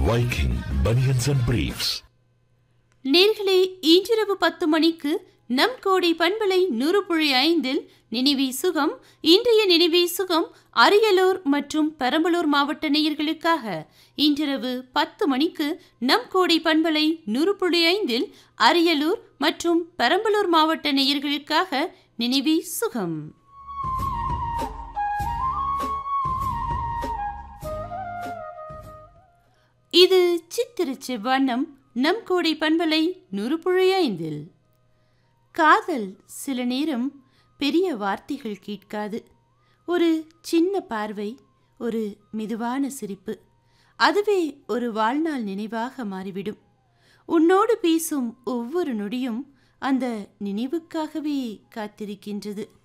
Viking Bunions and Briefs. நேர்களே இன்றிரவு பத்து மணிக்கு நம் கோடை பண்பலை நூறு புள்ளி ஐந்தில் நினைவி சுகம் இன்றைய நினைவி சுகம் அரியலூர் மற்றும் பெரம்பலூர் மாவட்ட நேயர்களுக்காக இன்றிரவு பத்து மணிக்கு நம் கோடை பண்பலை நூறு புள்ளி ஐந்தில் அரியலூர் மற்றும் பெரம்பலூர் மாவட்ட நேயர்களுக்காக நினைவி சுகம் இது சித்திருச்சு வண்ணம் நம் கோடை பண்பலை நூறு புள்ளி ஐந்தில் காதல் சில நேரம் பெரிய வார்த்தைகள் கேட்காது ஒரு சின்ன பார்வை ஒரு மெதுவான சிரிப்பு அதுவே ஒரு வாழ்நாள் நினைவாக மாறிவிடும் உன்னோடு பேசும் ஒவ்வொரு நொடியும் அந்த நினைவுக்காகவே காத்திருக்கின்றது